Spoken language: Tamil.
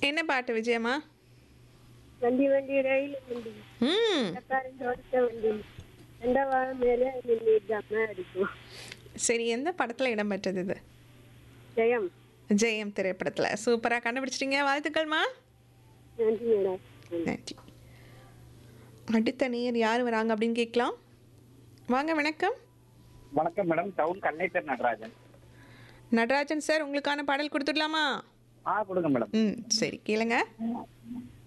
என்ன பாட்டு விஜயம்மா வண்டி வண்டி ரயில் வண்டி ம் சக்காரம் தோட்ட வண்டி ரெண்டவா மேலே நின்றுட்டாம அடிக்கும் சரி எந்த படத்தில் இடம்பெற்றது இது ஜெயம் ஜெயம் திரைப்படத்தில் சூப்பராக கண்டுபிடிச்சிட்டீங்க வாழ்த்துக்கள்மா நன்றி மேடம் நன்றி அடுத்த நேர் யார் வராங்க அப்படின்னு கேட்கலாம் வாங்க வணக்கம் வணக்கம் மேடம் டவுன் கல்லேட்டர் நடராஜன் நடராஜன் சார் உங்களுக்கான பாடல் கொடுத்துடலாமா ஆ கொடுங்க மேடம் ம் சரி கேளுங்க